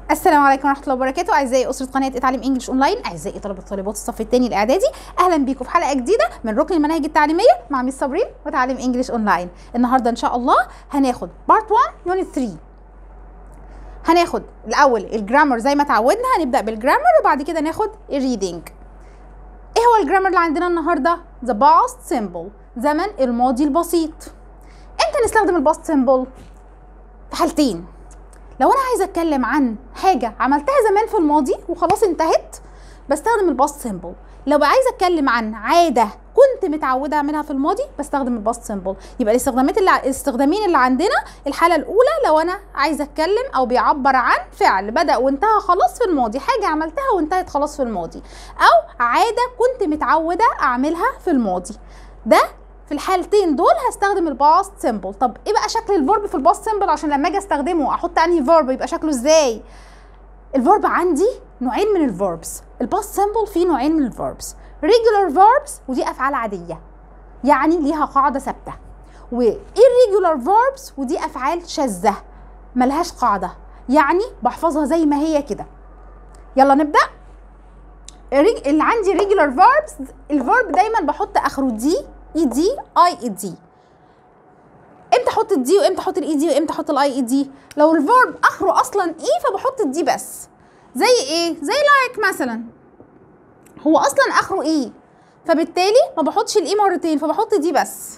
السلام عليكم ورحمه الله وبركاته اعزائي اسره قناه اتعلم انجلش اونلاين اعزائي طلبه طالبات الصف الثاني الاعدادي اهلا بيكم في حلقه جديده من ركن المناهج التعليميه مع ميس صابرين وتعلم انجلش اونلاين النهارده ان شاء الله هناخد بارت 1 يونت 3 هناخد الاول الجرامر زي ما اتعودنا هنبدا بالجرامر وبعد كده ناخد الريدنج ايه هو الجرامر اللي عندنا النهارده the past simple زمن الماضي البسيط امتى نستخدم الباست سيمبل في حالتين لو انا عايزه اتكلم عن حاجه عملتها زمان في الماضي وخلاص انتهت بستخدم الباست سيمبل لو عايزه اتكلم عن عاده كنت متعوده اعملها في الماضي بستخدم الباست سيمبل يبقى الاستخدامات اللي الاستخدامين اللي عندنا الحاله الاولى لو انا عايزه اتكلم او بيعبر عن فعل بدا وانتهى خلاص في الماضي حاجه عملتها وانتهت خلاص في الماضي او عاده كنت متعوده اعملها في الماضي ده في الحالتين دول هستخدم الباست سيمبل طب ايه بقى شكل الفيرب في الباست سيمبل عشان لما اجي استخدمه احط انهي فيرب يبقى شكله ازاي الفيرب عندي نوعين من الفيربس الباست سيمبل فيه نوعين من الفيربس ريجولار فيربس ودي افعال عاديه يعني ليها قاعده ثابته والirregular فيربس ودي افعال شاذه ملهاش قاعده يعني بحفظها زي ما هي كده يلا نبدا اللي عندي ريجولار فيربس الفيرب دايما بحط اخره دي اي دي اي اي دي امتى احط الدي وامتى احط الاي دي وامتى احط الاي اي دي لو الفيرب اخره اصلا اي فبحط الدي بس زي ايه زي لايك مثلا هو اصلا اخره اي فبالتالي ما بحطش الاي مرتين فبحط دي بس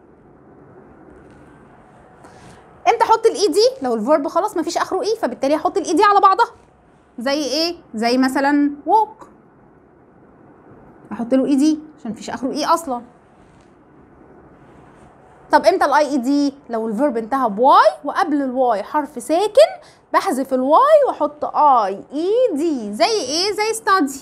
امتى احط الاي دي لو الفيرب خلاص ما فيش اخره اي فبالتالي احط الاي دي على بعضها زي ايه زي مثلا walk احط له اي دي عشان مفيش اخره اي اصلا طب امتى الاي اي دي لو الفيرب انتهى بواي وقبل الواي حرف ساكن بحذف الواي واحط اي اي دي زي ايه زي ستادي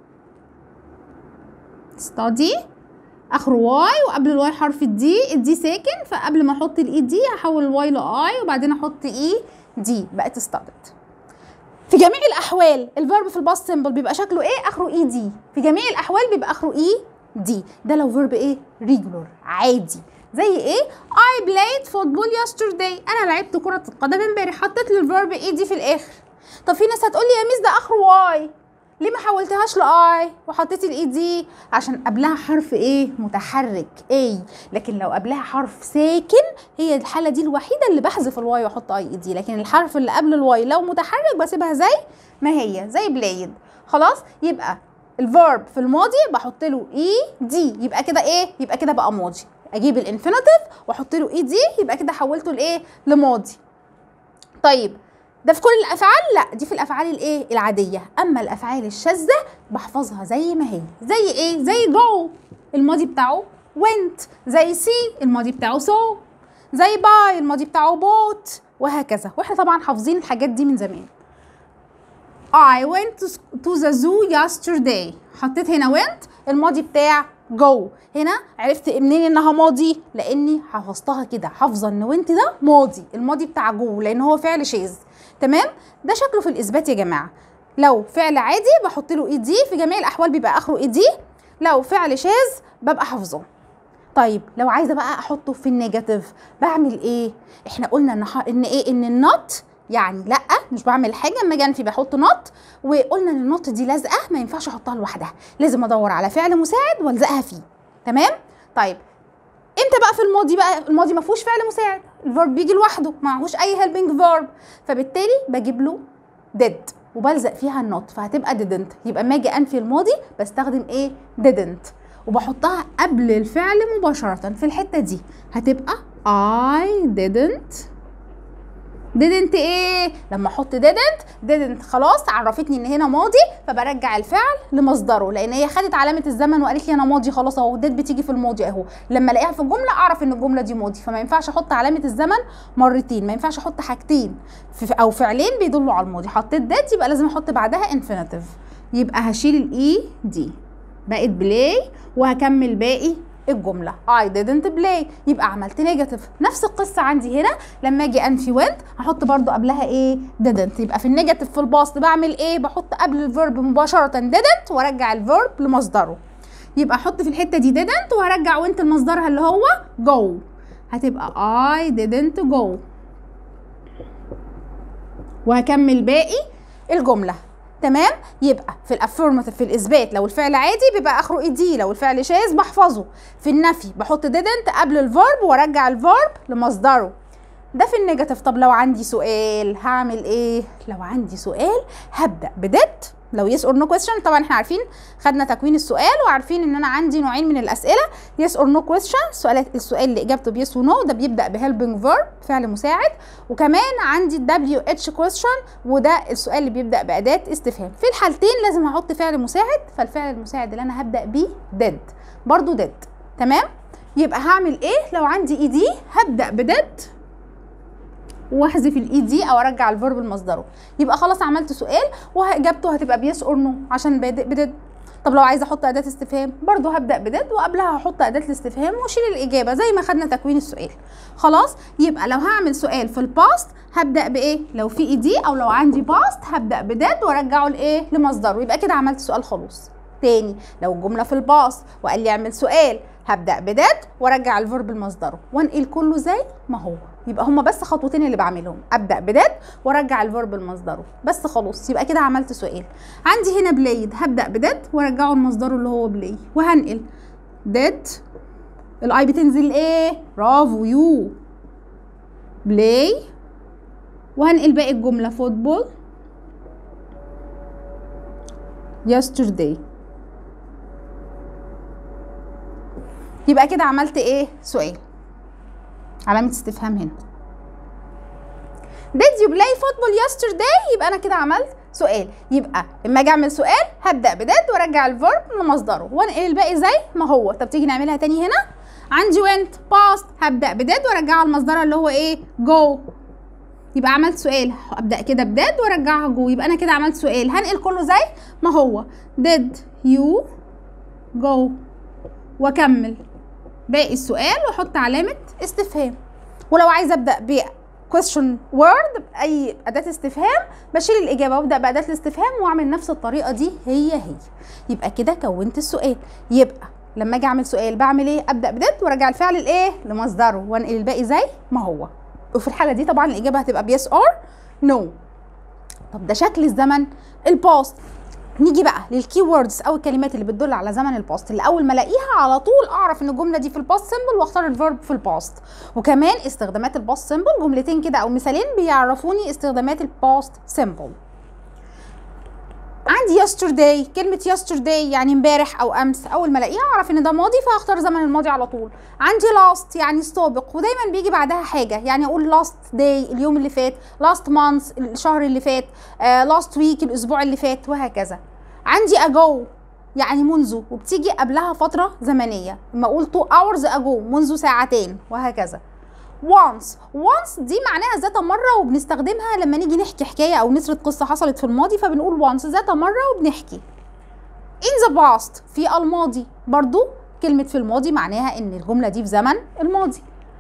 ستادي اخره واي وقبل الواي حرف الدي الدي ساكن فقبل ما احط الاي دي هحول الواي لاي وبعدين احط اي دي بقت ستادت في جميع الاحوال الفيرب في الباست سيمبل بيبقى شكله ايه اخره اي دي في جميع الاحوال بيبقى اخره اي دي ده لو فيرب ايه ريجولر عادي زي ايه I played football yesterday انا لعبت كرة القدم امبارح حطيت له الفيرب اي دي في الاخر طب في ناس هتقول لي يا ميس ده اخره واي ليه ما حولتهاش لاي وحطيت الاي دي عشان قبلها حرف ايه متحرك اي لكن لو قبلها حرف ساكن هي الحاله دي الوحيده اللي بحذف الواي واحط اي اي دي لكن الحرف اللي قبل الواي لو متحرك بسيبها زي ما هي زي بلايد خلاص يبقى الفيرب في الماضي بحط له اي دي يبقى كده ايه يبقى كده بقى ماضي اجيب الانفينيتيف واحط له اي دي يبقى كده حولته لايه لماضي طيب ده في كل الافعال لا دي في الافعال الايه العاديه اما الافعال الشاذه بحفظها زي ما هي زي ايه زي جو الماضي بتاعه went زي سي الماضي بتاعه so زي باي الماضي بتاعه bought وهكذا واحنا طبعا حافظين الحاجات دي من زمان I went to the zoo yesterday حطيت هنا went الماضي بتاع جو هنا عرفت منين انها ماضي لاني حفظتها كده حافظه ان وانت ده ماضي الماضي بتاع جو لان هو فعل شاذ تمام ده شكله في الاثبات يا جماعه لو فعل عادي بحط له اي دي في جميع الاحوال بيبقى اخره اي دي لو فعل شاذ ببقى حافظه طيب لو عايزه بقى احطه في النيجاتيف بعمل ايه احنا قلنا ان ان ايه ان النوت يعني لا مش بعمل حاجه اما اجي انفي بحط نوت وقلنا ان النوت دي لازقه ما ينفعش احطها لوحدها لازم ادور على فعل مساعد والزقها فيه تمام طيب امتى بقى في الماضي بقى الماضي ما فيهوش فعل مساعد الفيرب بيجي لوحده ما معهوش اي هيلبنج فيرب فبالتالي بجيب له did وبلزق فيها النوت فهتبقى didn't يبقى اما اجي انفي الماضي بستخدم ايه didn't وبحطها قبل الفعل مباشره في الحته دي هتبقى I didn't didn't ايه لما احط didn't didn't خلاص عرفتني ان هنا ماضي فبرجع الفعل لمصدره لان هي خدت علامه الزمن وقالت لي انا ماضي خلاص اهو did بتيجي في الماضي اهو لما الاقيها في الجمله اعرف ان الجمله دي ماضي فما ينفعش احط علامه الزمن مرتين ما ينفعش احط حاجتين في او فعلين بيدلوا على الماضي حطيت did يبقى لازم احط بعدها infinitive يبقى هشيل الاي دي بقت بلاي وهكمل باقي الجمله I didn't play يبقى عملت نيجاتيف نفس القصه عندي هنا لما اجي انفي went هحط برضو قبلها ايه didn't يبقى في النيجاتيف في الباست بعمل ايه بحط قبل الفيرب مباشره didn't وارجع الفيرب لمصدره يبقى احط في الحته دي didn't وهرجع went لمصدرها اللي هو go هتبقى I didn't go وهكمل باقي الجمله تمام يبقى في الافيرماتيف في الاثبات لو الفعل عادي بيبقى اخره اي دي لو الفعل شاذ بحفظه في النفي بحط didn't قبل الفيرب وارجع الفيرب لمصدره ده في النيجاتيف طب لو عندي سؤال هعمل ايه لو عندي سؤال هبدا بديت لو يس اور نو كويستشن طبعا احنا عارفين خدنا تكوين السؤال وعارفين ان انا عندي نوعين من الاسئله يس اور نو كويستشن السؤال السؤال اللي اجابته بيس ونو ده بيبدا بهيلبنج فيرب فعل مساعد وكمان عندي الدبليو اتش كويستشن وده السؤال اللي بيبدا باداه استفهام في الحالتين لازم احط فعل مساعد فالفعل المساعد اللي انا هبدا بيه ديد برضو ديد تمام يبقى هعمل ايه لو عندي اي دي هبدا بديد واحذف الاي دي او ارجع الفيرب لمصدره يبقى خلاص عملت سؤال واجابته هتبقى بيس اور نو عشان بادئ بديد طب لو عايزه احط اداه استفهام برضو هبدا بديد وقبلها هحط اداه الاستفهام واشيل الاجابه زي ما خدنا تكوين السؤال خلاص يبقى لو هعمل سؤال في الباست هبدا بايه لو في اي دي او لو عندي باست هبدا بديد وارجعه لايه لمصدره يبقى كده عملت سؤال خلاص تاني لو الجمله في الباست وقال لي اعمل سؤال هبدا بديد وارجع الفيرب لمصدره وانقل كله زي ما هو يبقى هما بس خطوتين اللي بعملهم ابدا بديد وارجع الفيرب لمصدره بس خلاص يبقى كده عملت سؤال عندي هنا بلايد هبدا بديد وارجعه لمصدره اللي هو بلاي وهنقل ديد الاي بتنزل ايه برافو يو بلاي وهنقل باقي الجمله فوتبول yesterday يبقى كده عملت ايه سؤال علامة استفهام هنا did you play football yesterday يبقى انا كده عملت سؤال يبقى لما اجي اعمل سؤال هبدا بديد وارجع الفيرب لمصدره وانقل الباقي زي ما هو طب تيجي نعملها تاني هنا عندي went past هبدا بديد وارجعها لمصدرها اللي هو ايه go يبقى عملت سؤال ابدا كده بديد وارجعها جو يبقى انا كده عملت سؤال هنقل كله زي ما هو did you go واكمل باقي السؤال واحط علامه استفهام ولو عايزه ابدا ب question word باي اداه استفهام بشيل الاجابه وابدا باداه الاستفهام واعمل نفس الطريقه دي هي هي يبقى كده كونت السؤال يبقى لما اجي اعمل سؤال بعمل ايه ابدا بديت وارجع الفعل الايه لمصدره وانقل الباقي زي ما هو وفي الحاله دي طبعا الاجابه هتبقى بيس اور نو طب ده شكل الزمن الباست نيجي بقى للكي ووردز او الكلمات اللي بتدل على زمن الباست اللي اول ما الاقيها على طول اعرف ان الجمله دي في الباست سيمبل واختار الفيرب في الباست وكمان استخدامات الباست سيمبل جملتين كده او مثالين بيعرفوني استخدامات الباست سيمبل عندي yesterday كلمة yesterday يعني امبارح أو أمس أول ما ألاقيها أعرف إن ده ماضي فهختار زمن الماضي على طول عندي last يعني سابق ودايما بيجي بعدها حاجة يعني أقول last day اليوم اللي فات last month الشهر اللي فات uh, last week الأسبوع اللي فات وهكذا عندي ago يعني منذ وبتيجي قبلها فترة زمنية لما أقول two hours ago منذ ساعتين وهكذا once once دي معناها ذات مرة وبنستخدمها لما نيجي نحكي حكاية أو نسرد قصة حصلت في الماضي فبنقول once ذات مرة وبنحكي in the past في الماضي برضو كلمة في الماضي معناها إن الجملة دي في زمن الماضي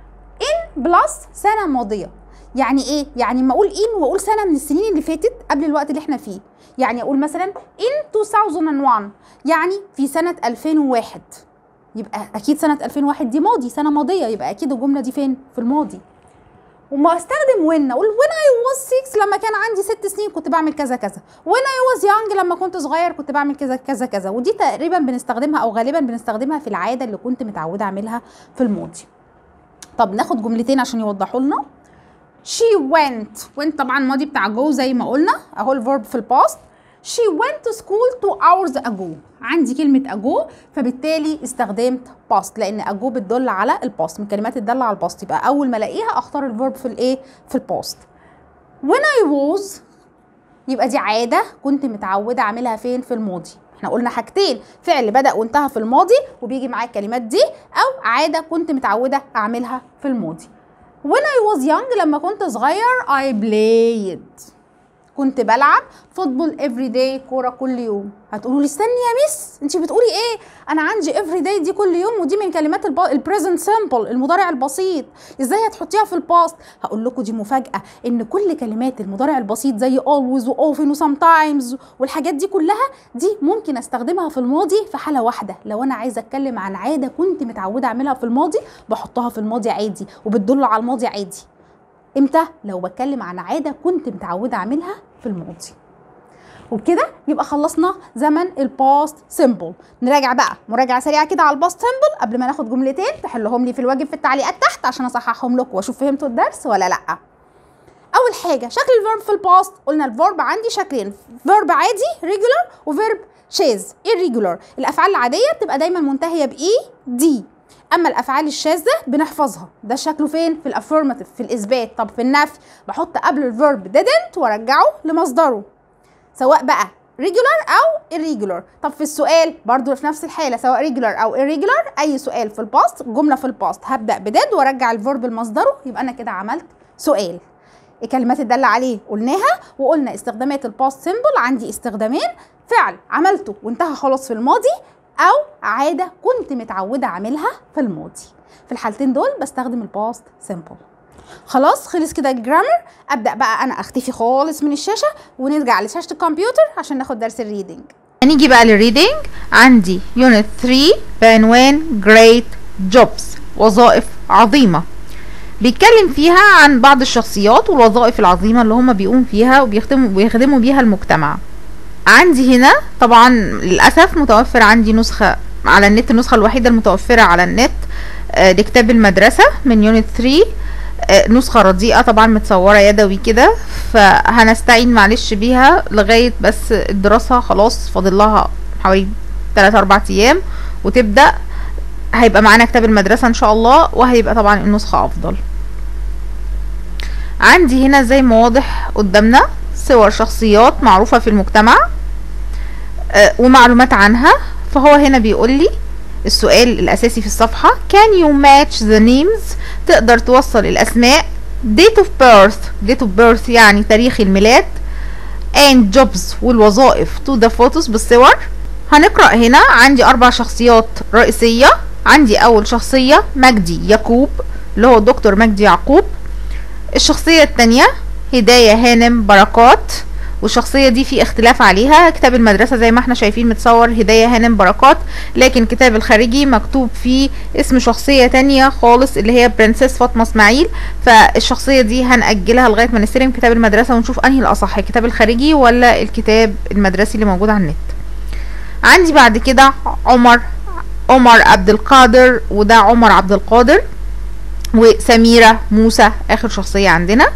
in plus سنة ماضية يعني ايه؟ يعني ما اقول in واقول سنة من السنين اللي فاتت قبل الوقت اللي احنا فيه يعني اقول مثلا in 2001 يعني في سنة 2001 يبقى اكيد سنه 2001 دي ماضي سنه ماضيه يبقى اكيد الجمله دي فين في الماضي وما استخدم وين اقول when I was 6 لما كان عندي ست سنين كنت بعمل كذا كذا when I was young لما كنت صغير كنت بعمل كذا كذا كذا ودي تقريبا بنستخدمها او غالبا بنستخدمها في العاده اللي كنت متعوده اعملها في الماضي طب ناخد جملتين عشان يوضحوا لنا she went went طبعا ماضي بتاع جو زي ما قلنا اهو الفيرب في الباست She went to school two hours ago. عندي كلمة ago فبالتالي استخدمت past لأن ago بتدل على الباست من كلمات الدالة على الباست يبقى أول ما ألاقيها أختار الفيرب في الإيه؟ في الباست. When I was يبقى دي عادة كنت متعودة أعملها فين؟ في الماضي. احنا قلنا حاجتين فعل بدأ وانتهى في الماضي وبيجي معاه الكلمات دي أو عادة كنت متعودة أعملها في الماضي. When I was young لما كنت صغير I played كنت بلعب فوتبول افري داي كوره كل يوم هتقولوا لي استني يا ميس انت بتقولي ايه انا عندي افري داي دي كل يوم ودي من كلمات البريزنت سامبل المضارع البسيط ازاي هتحطيها في الباست هقول لكم دي مفاجاه ان كل كلمات المضارع البسيط زي always واوفن وسامتايمز والحاجات دي كلها دي ممكن استخدمها في الماضي في حاله واحده لو انا عايزه اتكلم عن عاده كنت متعوده اعملها في الماضي بحطها في الماضي عادي وبتدل على الماضي عادي امتى لو بتكلم عن عاده كنت متعوده اعملها في الماضي وبكده يبقى خلصنا زمن الباست سيمبل نراجع بقى مراجعه سريعه كده على الباست سيمبل قبل ما ناخد جملتين تحلهم لي في الواجب في التعليقات تحت عشان اصححهم لكم واشوف فهمتوا الدرس ولا لا اول حاجه شكل الفيرب في الباست قلنا الفيرب عندي شكلين فيرب عادي ريجولار وفيرب شاذ irregular الافعال العاديه بتبقى دايما منتهيه باي دي اما الافعال الشاذه بنحفظها ده شكله فين في الافيرماتيف في الاثبات طب في النفي بحط قبل الفيرب didn't وارجعه لمصدره سواء بقى regular او irregular طب في السؤال برضو في نفس الحاله سواء regular او irregular اي سؤال في الباست جمله في الباست هبدا بديد وارجع الفيرب لمصدره يبقى انا كده عملت سؤال الكلمات الدالة عليه قلناها وقلنا استخدامات الباست سيمبل عندي استخدامين فعل عملته وانتهى خلاص في الماضي او عادة كنت متعودة اعملها في الماضي في الحالتين دول بستخدم الباست سيمبل خلاص خلص كده الجرامر ابدا بقى انا اختفي خالص من الشاشه ونرجع لشاشه الكمبيوتر عشان ناخد درس الريدنج هنيجي بقى للريدنج عندي يونت 3 بعنوان Great Jobs وظائف عظيمة بيتكلم فيها عن بعض الشخصيات والوظائف العظيمة اللي هم بيقوم فيها وبيخدموا بيخدموا بيها المجتمع عندي هنا طبعا للأسف متوفر عندي نسخة على النت النسخة الوحيدة المتوفرة على النت آه، لكتاب المدرسة من يونت 3 آه، نسخة رديئة طبعا متصورة يدوي كده فهنستعين معلش بيها لغاية بس الدراسة خلاص فاضل لها حوالي 3 4 ايام وتبدأ هيبقى معانا كتاب المدرسة ان شاء الله وهيبقى طبعا النسخة افضل عندي هنا زي ما واضح قدامنا صور شخصيات معروفة في المجتمع آه، ومعلومات عنها فهو هنا بيقول لي السؤال الأساسي في الصفحة can you match the names تقدر توصل الأسماء date of birth date of birth يعني تاريخ الميلاد and jobs والوظائف to the photos بالصور هنقرأ هنا عندي أربع شخصيات رئيسية عندي أول شخصية مجدي يعقوب اللي هو دكتور مجدي يعقوب الشخصية التانية هداية هانم بركات والشخصية دي في اختلاف عليها كتاب المدرسة زي ما احنا شايفين متصور هداية هانم بركات لكن كتاب الخارجي مكتوب فيه اسم شخصية تانية خالص اللي هي برنسيس فاطمة اسماعيل فالشخصية دي هنأجلها لغاية ما نستلم كتاب المدرسة ونشوف انهي الأصح الكتاب الخارجي ولا الكتاب المدرسي اللي موجود على النت عندي بعد كده عمر عمر عبد القادر وده عمر عبد القادر وسميرة موسى آخر شخصية عندنا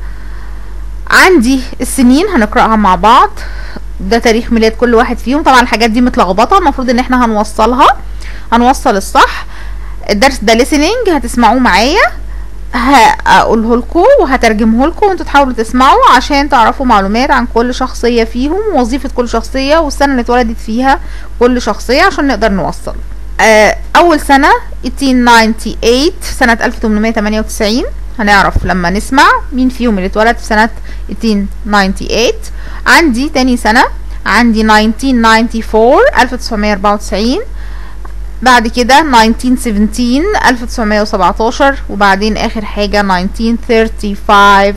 عندي السنين هنقرأها مع بعض ده تاريخ ميلاد كل واحد فيهم طبعا الحاجات دي متلخبطة المفروض ان احنا هنوصلها هنوصل الصح الدرس ده listening هتسمعوه معايا هقوله لكم وهترجمه لكم وانتوا تحاولوا تسمعوا عشان تعرفوا معلومات عن كل شخصية فيهم ووظيفة كل شخصية والسنة اللي اتولدت فيها كل شخصية عشان نقدر نوصل آه، أول سنة 1898 سنة 1898 هنعرف لما نسمع مين فيهم اللي اتولد في سنة 1898 عندي تاني سنة عندي 1994 1994 بعد كده 1917 1917 وبعدين اخر حاجة 1935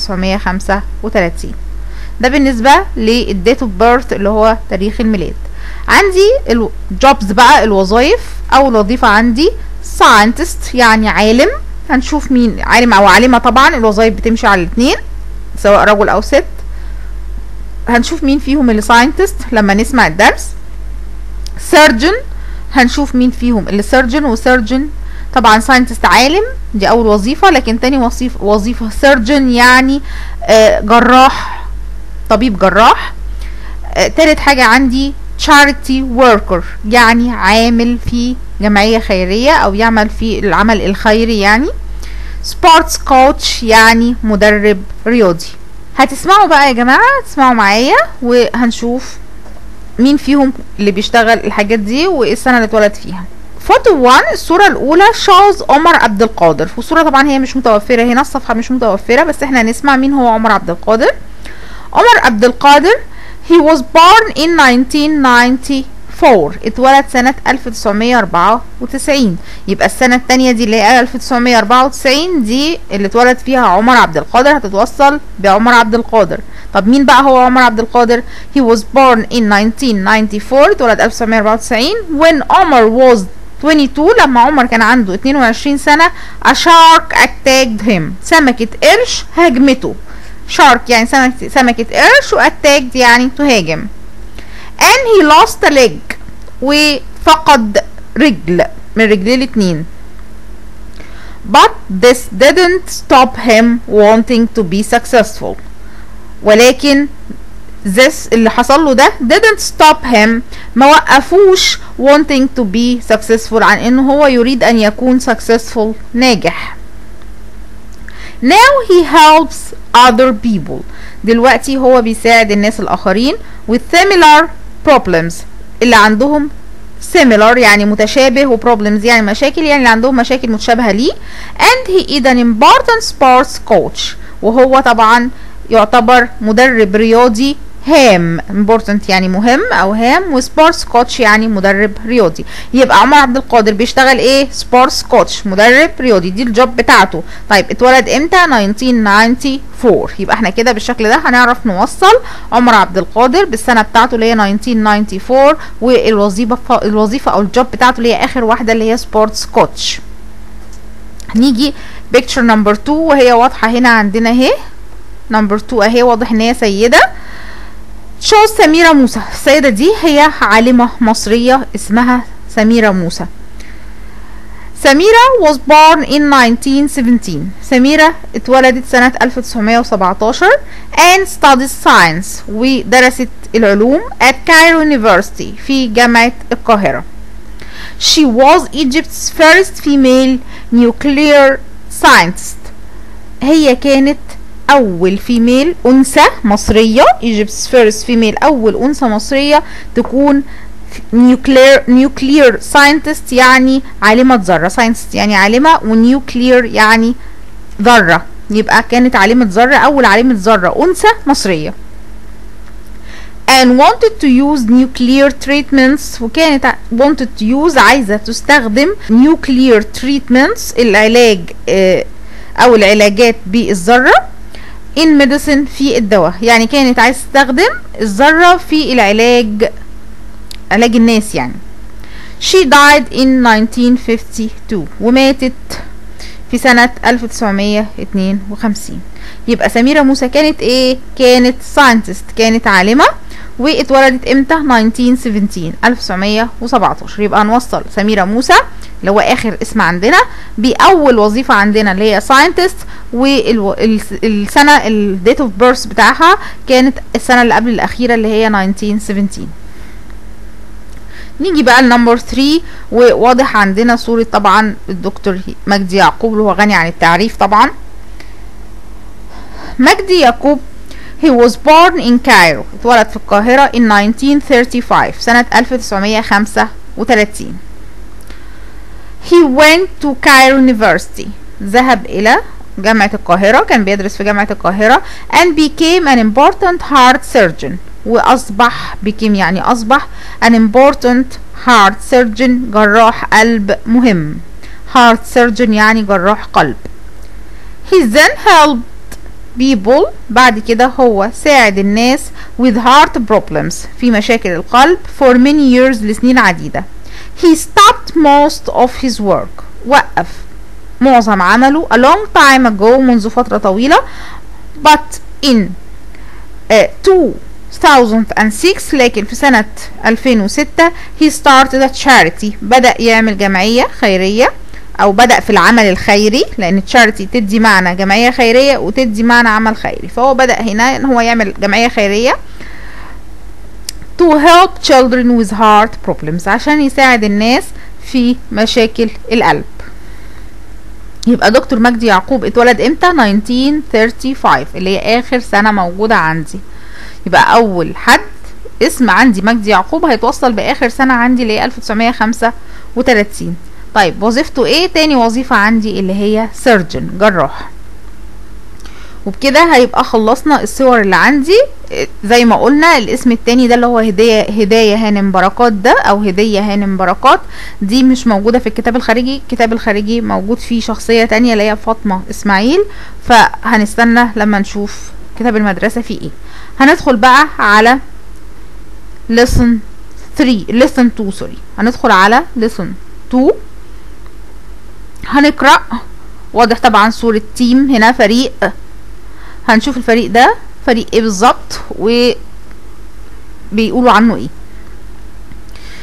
1935 ده بالنسبة للديت اوف بيرث اللي هو تاريخ الميلاد عندي الجوبز بقى الوظائف اول وظيفة عندي scientist يعني عالم هنشوف مين عالم او عالمة طبعا الوظائف بتمشي على الاثنين سواء رجل او ست هنشوف مين فيهم اللي scientist لما نسمع الدرس surgeon هنشوف مين فيهم اللي سيرجن وسيرجن طبعا ساينتست عالم دي اول وظيفة لكن تاني وظيفة وظيفة سيرجن يعني آه، جراح طبيب جراح آه، تالت حاجة عندي charity worker يعني عامل في جمعية خيرية او يعمل في العمل الخيري يعني سبورتس كوتش يعني مدرب رياضي هتسمعوا بقى يا جماعة تسمعوا معايا وهنشوف مين فيهم اللي بيشتغل الحاجات دي وايه السنه اللي اتولد فيها فوتو 1 الصورة الأولى شوز عمر عبد القادر والصورة طبعا هي مش متوفرة هنا الصفحة مش متوفرة بس احنا هنسمع مين هو عمر عبد القادر عمر عبد القادر he was born in 1994 اتولد سنة 1994 يبقى السنة التانية دي اللي هي 1994 دي اللي اتولد فيها عمر عبد القادر هتتوصل بعمر عبد القادر طب مين بقى هو عمر عبد القادر he was born in 1994 اتولد 1994 when عمر was 22 لما عمر كان عنده 22 سنة a shark attacked him سمكة قرش هاجمته shark يعني سمكة, سمكة قرش و attacked يعني تهاجم and he lost a leg وفقد رجل من رجليه الاتنين but this didn't stop him wanting to be successful ولكن this اللي حصل له ده didn't stop him ما وقفوش wanting to be successful عن انه هو يريد ان يكون successful ناجح now he helps other people دلوقتي هو بيساعد الناس الاخرين with similar problems اللي عندهم similar يعني متشابه و problems يعني مشاكل يعني اللي عندهم مشاكل متشابهة ليه and he is an important sports coach وهو طبعا يعتبر مدرب رياضي هام important يعني مهم او هام وسبورتس كوتش يعني مدرب رياضي يبقى عمر عبد القادر بيشتغل ايه سبورتس كوتش مدرب رياضي دي الجوب بتاعته طيب اتولد امتى 1994 يبقى احنا كده بالشكل ده هنعرف نوصل عمر عبد القادر بالسنه بتاعته اللي هي 1994 والوظيفه الوظيفه او الجوب بتاعته اللي هي اخر واحده اللي هي سبورتس كوتش نيجي بيكتشر نمبر 2 وهي واضحه هنا عندنا اهي نمبر 2 اهي واضح ان هي سيده شو سميرة موسى السيدة دي هي عالمة مصرية اسمها سميرة موسى سميرة was born in 1917 سميرة اتولدت سنة 1917 and studied science ودرست العلوم at Cairo University في جامعة القاهرة She was Egypt's first female nuclear scientist هي كانت أول فيميل أنثى مصرية Egypt's first female أول أنثى مصرية تكون نيوكلير نيوكلير ساينتست يعني عالمة ذرة ساينتست يعني عالمة ونيوكلير يعني ذرة يبقى كانت عالمة ذرة أول عالمة ذرة أنثى مصرية and wanted to use nuclear treatments وكانت wanted to use عايزة تستخدم nuclear treatments العلاج آه أو العلاجات بالذرة in medicine في الدواء يعني كانت عايزة تستخدم الذرة في العلاج علاج الناس يعني she died in 1952 وماتت في سنة 1952 يبقى سميرة موسى كانت ايه كانت ساينتست كانت عالمة واتولدت امتى 1917 1917 يبقى هنوصل سميرة موسى اللي هو اخر اسم عندنا باول وظيفة عندنا اللي هي ساينتست والسنة الديت اوف بيرث بتاعها كانت السنة اللي قبل الاخيرة اللي هي 1917 نيجي بقى لنمبر 3 وواضح عندنا صورة طبعا الدكتور مجدي يعقوب اللي هو غني عن التعريف طبعا مجدي يعقوب he was born in Cairo اتولد في القاهرة in 1935 سنة 1935 he went to Cairo University ذهب إلى جامعة القاهرة كان بيدرس في جامعة القاهرة and became an important heart surgeon وأصبح became يعني أصبح an important heart surgeon جراح قلب مهم heart surgeon يعني جراح قلب he then helped people بعد كده هو ساعد الناس with heart problems في مشاكل القلب for many years لسنين عديدة he stopped most of his work وقف معظم عمله a long time ago منذ فترة طويلة but in uh, 2006 لكن في سنة 2006 he started a charity بدأ يعمل جمعية خيرية او بدأ في العمل الخيري لان تشاريتي تدي معنى جمعية خيرية وتدي معنى عمل خيري فهو بدأ هنا ان هو يعمل جمعية خيرية to help children with heart problems عشان يساعد الناس في مشاكل القلب يبقى دكتور مجدي يعقوب اتولد امتى 1935 اللي هي اخر سنة موجودة عندي يبقى اول حد اسم عندي مجدي يعقوب هيتوصل باخر سنة عندي اللي هي 1935 طيب وظيفته ايه تاني وظيفة عندي اللي هي سيرجن جراح وبكده هيبقى خلصنا الصور اللي عندي زي ما قلنا الاسم التاني ده اللي هو هدية هداية هانم بركات ده او هدية هانم بركات دي مش موجودة في الكتاب الخارجي الكتاب الخارجي موجود فيه شخصية تانية اللي هي فاطمة اسماعيل فهنستنى لما نشوف كتاب المدرسة فيه ايه هندخل بقى على lesson 3 lesson 2 سوري هندخل على lesson 2 هنقرأ واضح طبعا صورة تيم هنا فريق هنشوف الفريق ده فريق ايه بالظبط و بيقولوا عنه ايه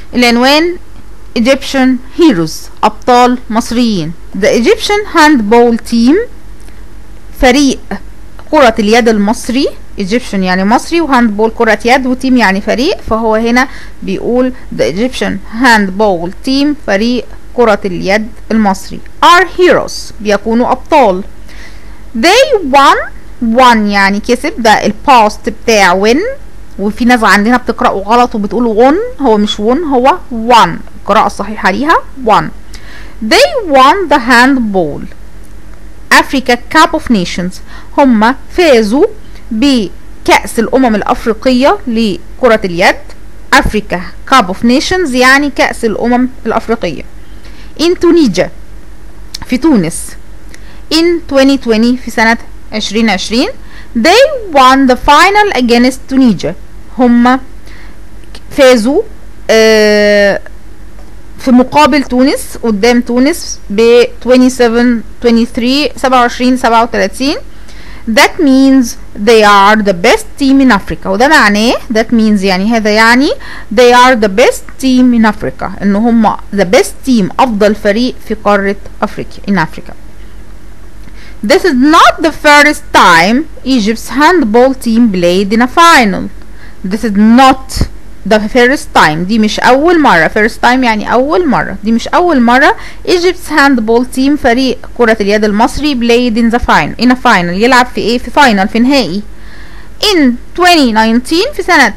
العنوان Egyptian heroes أبطال مصريين The Egyptian handball team فريق كرة اليد المصري Egyptian يعني مصري وهاندبول كرة يد وتيم يعني فريق فهو هنا بيقول The Egyptian handball team فريق كرة اليد المصري are heroes بيكونوا أبطال they won won يعني كسب ده الباست بتاع win وفي ناس عندنا بتقرأه غلط وبتقول won هو مش won هو won القراءة الصحيحة ليها won they won the handball Africa Cup of Nations هم فازوا بكأس الأمم الأفريقية لكرة اليد Africa Cup of Nations يعني كأس الأمم الأفريقية in Tunisia في تونس in 2020 في سنة 2020 they won the final against Tunisia هم فازوا آه في مقابل تونس قدام تونس ب 27 23 27 37 that means they are the best team in Africa وده معناه that means يعني هذا يعني they are the best team in Africa ان هم the best team افضل فريق في قارة افريقيا in Africa This is not the first time Egypt's handball team played in a final. This is not the first time دي مش أول مرة first time يعني أول مرة دي مش أول مرة Egypt's handball team فريق كرة اليد المصري played in the final in a final يلعب في إيه في final في نهائي in 2019 في سنة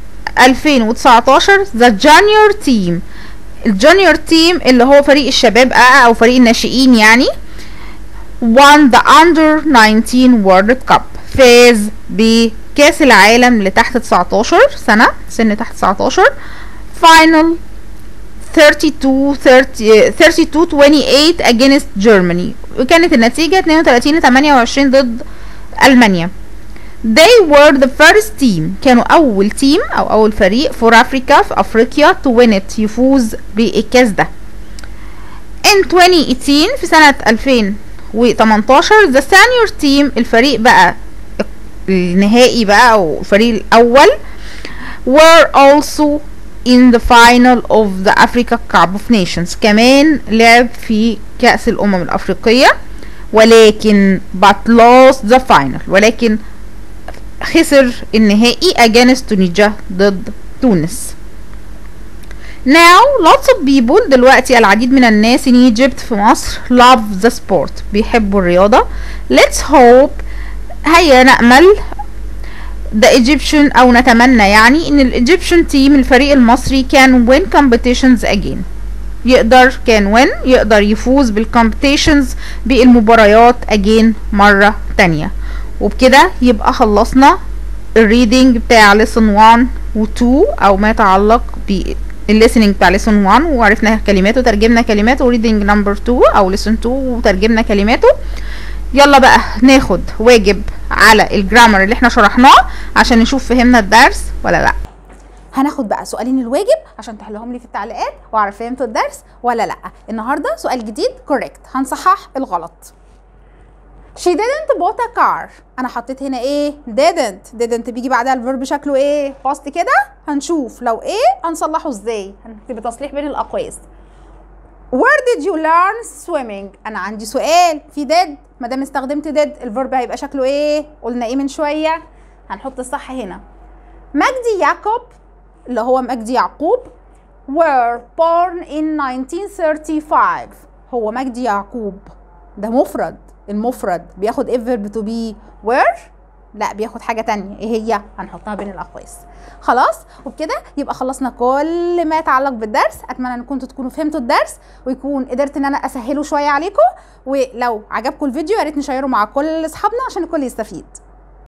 2019 the junior team الجونيور تيم اللي هو فريق الشباب أو فريق الناشئين يعني won the under 19 world cup فاز بكاس العالم لتحت 19 سنة سن تحت 19 final 32 30 32 28 against Germany وكانت النتيجة 32 ل 28 ضد ألمانيا They were the first team كانوا أول تيم أو أول فريق for Africa في أفريقيا to win it يفوز بالكاس ده in 2018 في سنة 2018 the senior team الفريق بقى النهائي بقى أو الفريق الأول were also in the final of the Africa Cup of Nations كمان لعب في كأس الأمم الأفريقية ولكن but lost the final ولكن خسر النهائي against Tunisia ضد تونس Now lots of people دلوقتي العديد من الناس in Egypt في مصر love the sport بيحبوا الرياضة Let's hope هيا نأمل the Egyptian أو نتمنى يعني إن ال Egyptian team الفريق المصري can win competitions again يقدر كان win يقدر يفوز بالcompetitions بالمباريات again مرة تانية وبكده يبقى خلصنا الريدنج بتاع lesson 1 و 2 أو ما يتعلق بالlistening بتاع lesson 1 وعرفنا كلماته ترجمنا كلماته reading number 2 أو lesson 2 وترجمنا كلماته يلا بقى ناخد واجب على الجرامر اللي احنا شرحناه عشان نشوف فهمنا الدرس ولا لا هناخد بقى سؤالين الواجب عشان تحلهم لي في التعليقات واعرف فهمتوا الدرس ولا لا النهارده سؤال جديد كوريكت هنصحح الغلط She didn't bought a car انا حطيت هنا ايه didn't didn't بيجي بعدها الفيرب شكله ايه باست كده هنشوف لو ايه هنصلحه ازاي هنكتب تصليح بين الاقواس Where did you learn swimming انا عندي سؤال في did ما دام استخدمت did الفيرب هيبقى شكله ايه قلنا ايه من شويه هنحط الصح هنا مجدي يعقوب اللي هو مجدي يعقوب were born in 1935 هو مجدي يعقوب ده مفرد المفرد بياخد ايه verb to be were لا بياخد حاجة تانية ايه هي هنحطها بين الأقواس خلاص وبكده يبقى خلصنا كل ما يتعلق بالدرس اتمنى ان كنتوا تكونوا فهمتوا الدرس ويكون قدرت ان انا اسهله شوية عليكم ولو عجبكم الفيديو يا ريت نشيره مع كل اصحابنا عشان الكل يستفيد